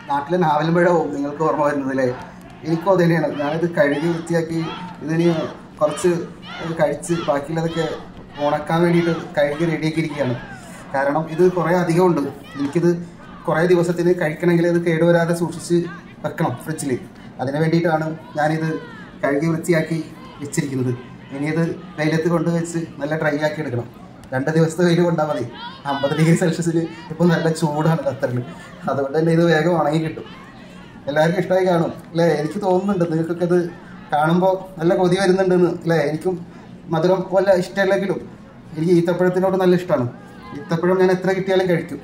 നാട്ടിലെ നാവലുമ്പഴവും നിങ്ങൾക്ക് ഓർമ്മ വരുന്നത് അല്ലേ എനിക്കും അത് തന്നെയാണ് ഞാനിത് കഴുകി വൃത്തിയാക്കി ഇതിന് കുറച്ച് ഇത് കഴിച്ച് ബാക്കിയുള്ളതൊക്കെ ഉണക്കാൻ വേണ്ടിയിട്ട് കഴുകി റെഡിയാക്കി ഇരിക്കുകയാണ് കാരണം ഇത് കുറേ അധികമുണ്ട് എനിക്കിത് കുറേ ദിവസത്തിന് കഴിക്കണമെങ്കിൽ ഇത് കേടുവരാതെ സൂക്ഷിച്ച് വെക്കണം ഫ്രിഡ്ജിൽ അതിന് വേണ്ടിയിട്ടാണ് ഞാനിത് കഴുകി വൃത്തിയാക്കി വെച്ചിരിക്കുന്നത് ഇനി ഇത് വെയിലത്ത് കൊണ്ടുവച്ച് നല്ല ഡ്രൈ ആക്കി എടുക്കണം രണ്ട് ദിവസത്തെ വെയിൽ കൊണ്ടാൽ മതി അമ്പത് ഡിഗ്രി സെൽഷ്യസിൽ ഇപ്പം നല്ല ചൂടാണ് ഖത്തറിൽ അതുകൊണ്ട് തന്നെ ഇത് വേഗം ഉണങ്ങി കിട്ടും എല്ലാവർക്കും ഇഷ്ടമായി കാണും അല്ലേ എനിക്ക് തോന്നുന്നുണ്ട് നിങ്ങൾക്കൊക്കെ ഇത് കാണുമ്പോൾ നല്ല കൊതി വരുന്നുണ്ടെന്ന് അല്ലേ എനിക്കും മധുരം വല്ല ഇഷ്ടമല്ലെങ്കിലും എനിക്ക് ഈത്തപ്പഴത്തിനോട് നല്ല ഇഷ്ടമാണ് ഈത്തപ്പഴം ഞാൻ എത്ര കിട്ടിയാലും കഴിക്കും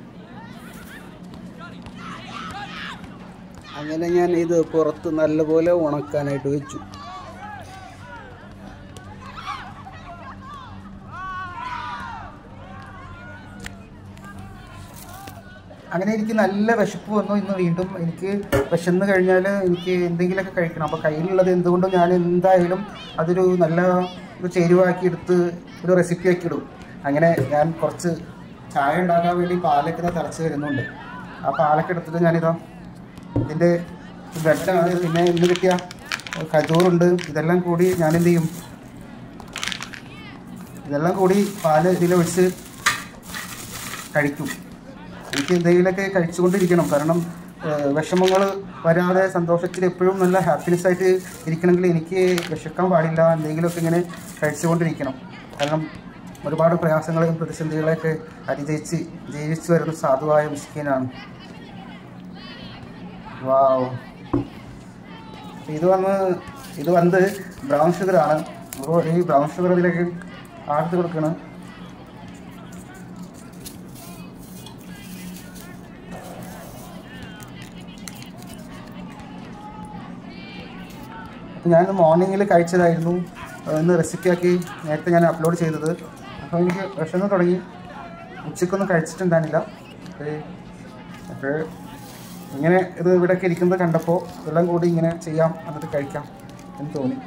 അങ്ങനെ ഞാൻ ഇത് പുറത്ത് നല്ലപോലെ ഉണക്കാനായിട്ട് വെച്ചു അങ്ങനെ എനിക്ക് നല്ല വിശപ്പ് വന്നു ഇന്ന് വീണ്ടും എനിക്ക് വിശന്ന് കഴിഞ്ഞാൽ എനിക്ക് എന്തെങ്കിലുമൊക്കെ കഴിക്കണം അപ്പോൾ കയ്യിലുള്ളത് എന്തുകൊണ്ടും ഞാൻ എന്തായാലും അതൊരു നല്ല ഒരു ചേരുവാക്കി എടുത്ത് ഒരു റെസിപ്പി ആക്കി ഇടും അങ്ങനെ ഞാൻ കുറച്ച് ചായ ഉണ്ടാക്കാൻ വേണ്ടി പാലൊക്കെ ഇതാ തിളച്ച് വരുന്നുണ്ട് ആ പാലൊക്കെ എടുത്തിട്ട് ഞാനിതാ ഇതിൻ്റെ ബ്രെഡാണ് പിന്നെ ഇന്ന് കിട്ടിയ ഖജൂറുണ്ട് ഇതെല്ലാം കൂടി ഞാൻ എന്ത് ചെയ്യും ഇതെല്ലാം കൂടി പാല് ഇതിലൊഴിച്ച് കഴിക്കും എനിക്ക് എന്തെങ്കിലുമൊക്കെ കഴിച്ചുകൊണ്ടിരിക്കണം കാരണം വിഷമങ്ങൾ വരാതെ സന്തോഷത്തിൽ എപ്പോഴും നല്ല ഹാപ്പിനെസ് ആയിട്ട് ഇരിക്കണമെങ്കിൽ എനിക്ക് വിശക്കാൻ പാടില്ല എന്തെങ്കിലുമൊക്കെ ഇങ്ങനെ കഴിച്ചുകൊണ്ടിരിക്കണം കാരണം ഒരുപാട് പ്രയാസങ്ങളെയും പ്രതിസന്ധികളെയൊക്കെ അതിജയിച്ച് ജീവിച്ചു വരുന്ന സാധുവായ മിസ്കീനാണ് വാവ് ഇത് വന്ന് ഇത് വന്ന് ബ്രൗൺ ഷുഗറാണ് അപ്പോൾ ഈ ബ്രൗൺ ഷുഗർ ഇതിലേക്ക് ആർത്ത് കൊടുക്കണം അപ്പോൾ ഞാനിന്ന് മോർണിംഗിൽ കഴിച്ചതായിരുന്നു അഹ് ഇന്ന് റെസിപ്പിയാക്കി നേരത്തെ ഞാൻ അപ്ലോഡ് ചെയ്തത് അപ്പോൾ എനിക്ക് വിഷമം തുടങ്ങി ഉച്ചക്കൊന്നും കഴിച്ചിട്ടുണ്ടായിരുന്നില്ല അപ്പോൾ അപ്പോൾ ഇങ്ങനെ ഇത് ഇവിടെയൊക്കെ ഇരിക്കുന്നത് കണ്ടപ്പോൾ എല്ലാം കൂടി ഇങ്ങനെ ചെയ്യാം എന്നിട്ട് കഴിക്കാം എന്ന് തോന്നി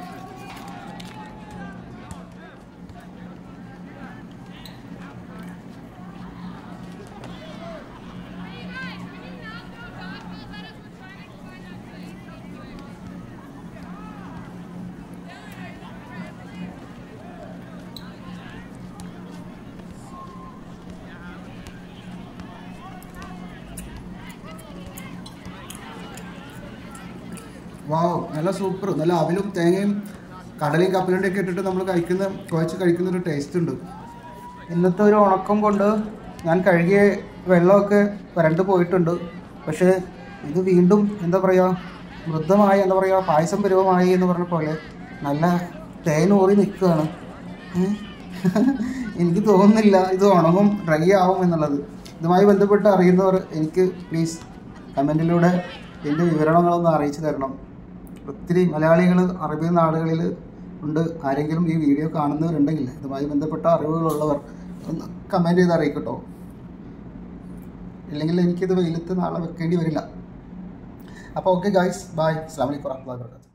വാവ് നല്ല സൂപ്പർ നല്ല അവിലും തേങ്ങയും കടലയും കപ്പലണ്ടിയും ഒക്കെ ഇട്ടിട്ട് നമ്മൾ കഴിക്കുന്ന കുഴച്ച് കഴിക്കുന്ന ഒരു ടേസ്റ്റ് ഉണ്ട് ഇന്നത്തെ ഒരു ഉണക്കം കൊണ്ട് ഞാൻ കഴുകിയ വെള്ളമൊക്കെ വരണ്ട് പോയിട്ടുണ്ട് പക്ഷേ ഇത് വീണ്ടും എന്താ പറയുക മൃദമായി എന്താ പറയുക പായസം പരുവമായി എന്ന് പറഞ്ഞ പോലെ നല്ല തേനൂറി നിൽക്കുകയാണ് ഏ? എനിക്ക് തോന്നുന്നില്ല ഇത് ഉണങ്ങും ഡ്രൈ ആവും എന്നുള്ളത് ഇതുമായി ബന്ധപ്പെട്ട് അറിയുന്നവർ എനിക്ക് പ്ലീസ് കമൻറ്റിലൂടെ ഇതിൻ്റെ വിവരണങ്ങളൊന്ന് അറിയിച്ചു തരണം ഒത്തിരി മലയാളികൾ അറബി നാടുകളിൽ ഉണ്ട് ആരെങ്കിലും ഈ വീഡിയോ കാണുന്നവരുണ്ടെങ്കിൽ ഇതുമായി ബന്ധപ്പെട്ട അറിവുകളുള്ളവർ ഒന്ന് കമൻറ്റ് ചെയ്ത് അറിയിക്കട്ടോ ഇല്ലെങ്കിൽ എനിക്കിത് വെയിലത്ത് നാളെ വെക്കേണ്ടി വരില്ല അപ്പോൾ ഓക്കെ ഗായ്സ് ബൈ അസ്സാം വലൈക്കും വാഹമത്തുള്ളാഹി വാബർക്കാത്തു